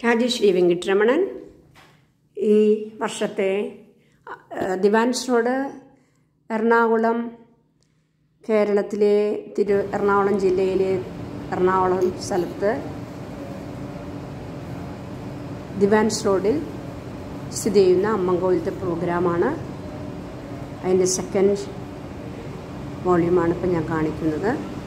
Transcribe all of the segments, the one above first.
രാജശ്രീ വെങ്കിട്ടരമണൻ ഈ വർഷത്തെ അഹ്, ദിവാൻസ് റോഡ് എറണാകുളം കേരളത്തിലെ തിരു എറണാകുളം ജില്ലയിലെ എറണാകുളം സ്ഥലത്ത് ദിവാൻസ് റോഡിൽ സ്ഥിതി ചെയ്യുന്ന അമ്മങ്കോവിലത്തെ പ്രോഗ്രാമാണ് അതിൻ്റെ സെക്കൻഡ് വോള്യൂമാണ് ഇപ്പം ഞാൻ കാണിക്കുന്നത്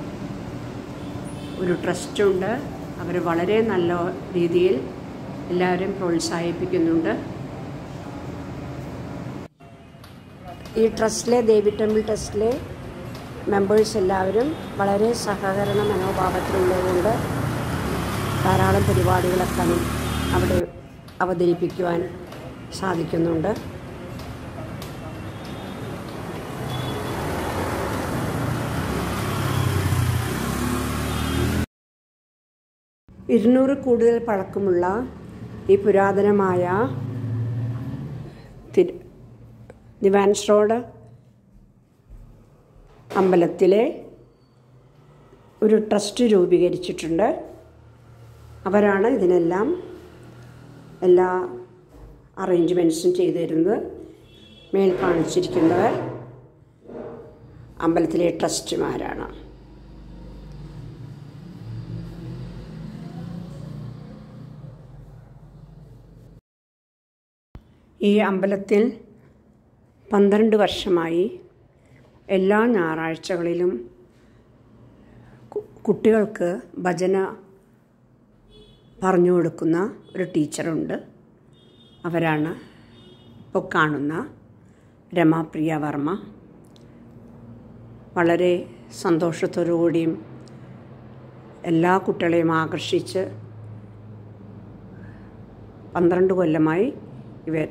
ഒരു ട്രസ്റ്റുണ്ട് അവർ വളരെ നല്ല രീതിയിൽ എല്ലാവരും പ്രോത്സാഹിപ്പിക്കുന്നുണ്ട് ഈ ട്രസ്റ്റിലെ ദേവി ടെമ്പിൾ ട്രസ്റ്റിലെ മെമ്പേഴ്സ് എല്ലാവരും വളരെ സഹകരണ മനോഭാവത്തിലുള്ളതുകൊണ്ട് ധാരാളം പരിപാടികളൊക്കെ നം- അവിടെ അവതരിപ്പിക്കുവാൻ സാധിക്കുന്നുണ്ട് ഇരുന്നൂറ് കൂടുതൽ പഴക്കമുള്ള ഈ പുരാതനമായ തിരു ദിവാൻസ് റോഡ് അമ്പലത്തിലെ ഒരു ട്രസ്റ്റ് രൂപീകരിച്ചിട്ടുണ്ട് അവരാണ് ഇതിനെല്ലാം എല്ലാ അറേഞ്ച്മെൻറ്റ്സും ചെയ്തു തരുന്നത് മേൽ കാണിച്ചിരിക്കുന്നവർ അമ്പലത്തിലെ ട്രസ്റ്റുമാരാണ് ഈ അമ്പലത്തിൽ പന്ത്രണ്ട് വർഷമായി എല്ലാ ഞായറാഴ്ചകളിലും കു- കുട്ടികൾക്ക് ഭജന പറഞ്ഞു കൊടുക്കുന്ന ഒരു ടീച്ചറുണ്ട് അവരാണ് ഇപ്പോൾ കാണുന്ന രമാപ്രിയ വർമ്മ വളരെ സന്തോഷത്തോടുകൂടിയും എല്ലാ കുട്ടികളെയും ആകർഷിച്ച് പന്ത്രണ്ട് കൊല്ലമായി ഇവർ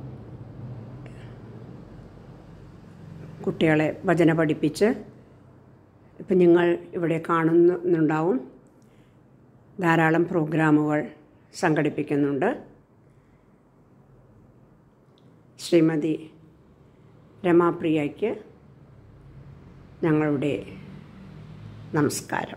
കുട്ടികളെ ഭജന പഠിപ്പിച്ച് ഇപ്പം നിങ്ങൾ ഇവിടെ കാണുന്നുണ്ടാവും ധാരാളം പ്രോഗ്രാമുകൾ സംഘടിപ്പിക്കുന്നുണ്ട് ശ്രീമതി രമാപ്രിയയ്ക്ക് ഞങ്ങളുടെ നമസ്കാരം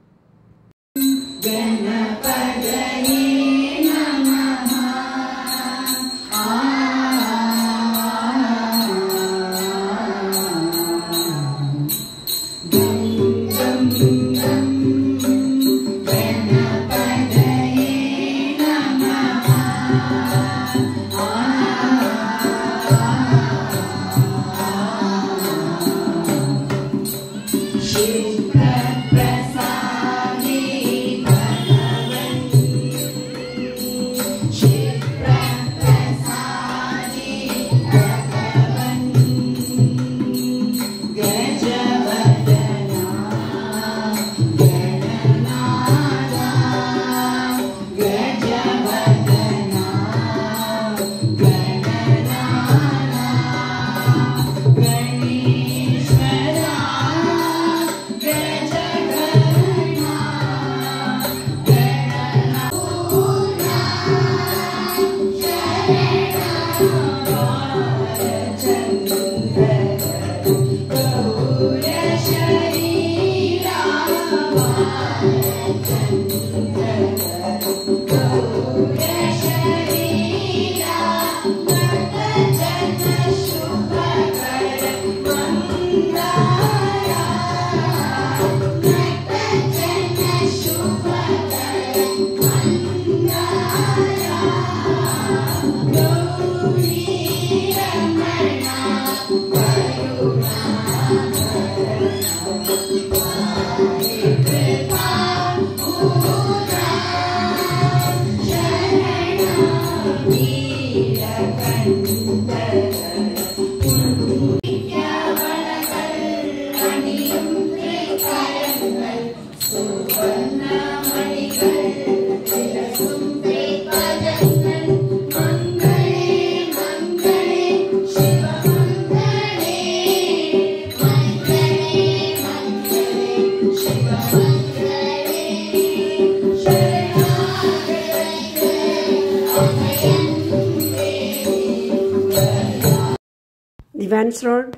ദിവാൻസ് റോഡ്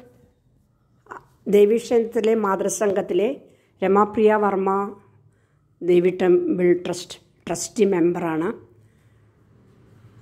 ദേവീക്ഷേത്രത്തിലെ മാതൃസംഘത്തിലെ Ramapriya Varma Devi temple trust trustee മെമ്പറാണ്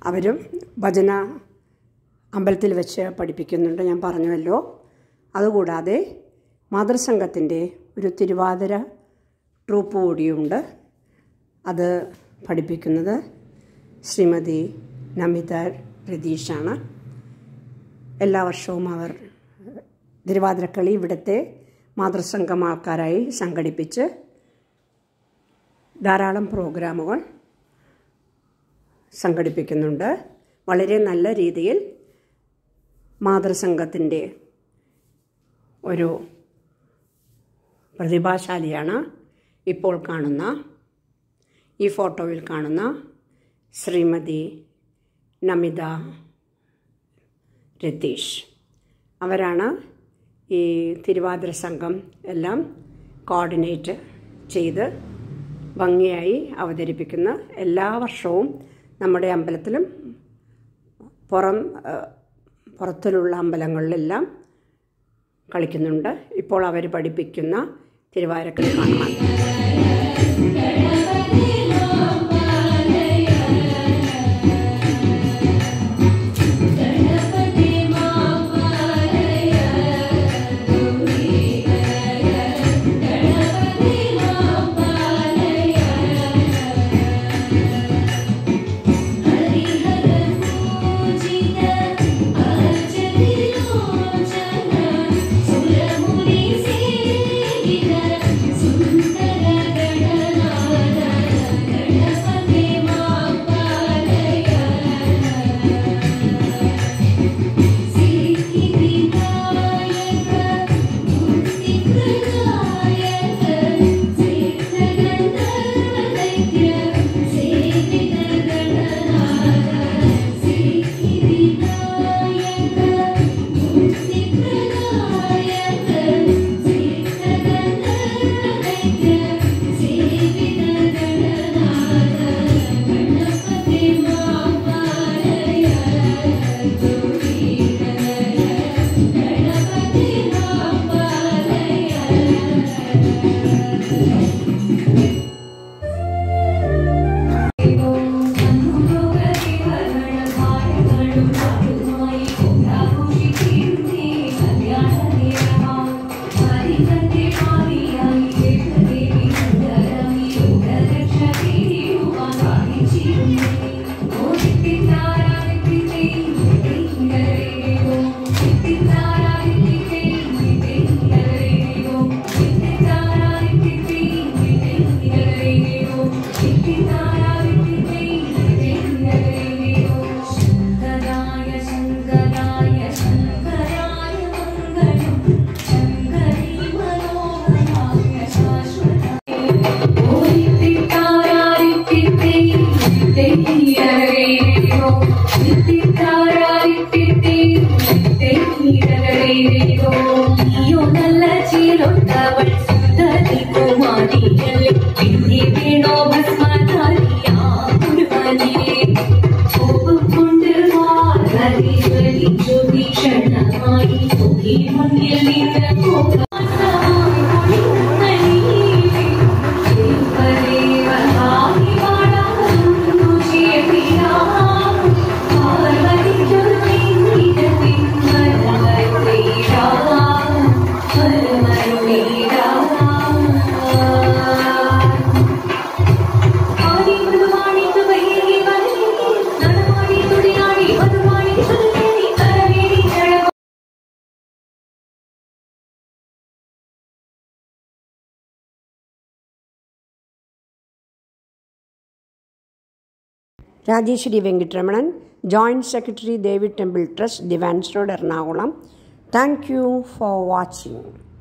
അവരും ഭജന അമ്പലത്തിൽ വെച്ച് പഠിപ്പിക്കുന്നുണ്ട് ഞാൻ പറഞ്ഞുവല്ലോ അതുകൂടാതെ മാതൃസംഘത്തിൻ്റെ ഒരു തിരുവാതിര ട്രൂപ്പ് കൂടിയുണ്ട് അത് പഠിപ്പിക്കുന്നത് ശ്രീമതി നമിത രതീഷാണ് എല്ലാ വർഷവും അവർ തിരുവാതിരക്കളി ഇവിടുത്തെ മാതൃസംഘം ആൾക്കാരായി സംഘടിപ്പിച്ച് ധാരാളം പ്രോഗ്രാമുകൾ സംഘടിപ്പിക്കുന്നുണ്ട് വളരെ നല്ല രീതിയിൽ മാതൃസംഘത്തിൻ്റെ ഒരു പ്രതിഭാശാലിയാണ് ഇപ്പോൾ കാണുന്ന ഈ ഫോട്ടോയിൽ കാണുന്ന ശ്രീമതി നമിത രതീഷ് അവരാണ് ഈ തിരുവാതിര സംഘം എല്ലാം കോർഡിനേറ്റ് ചെയ്ത് ഭംഗിയായി അവതരിപ്പിക്കുന്ന എല്ലാ വർഷവും നമ്മുടെ അമ്പലത്തിലും പുറം പുറത്തിലുള്ള അമ്പലങ്ങളിലെല്ലാം കളിക്കുന്നുണ്ട് ഇപ്പോൾ അവർ പഠിപ്പിക്കുന്ന തിരുവാതിരക്കളി കാണാൻ Rajeswari Venkitaramanan joint secretary Devi temple trust Diwans road Ernakulam thank you for watching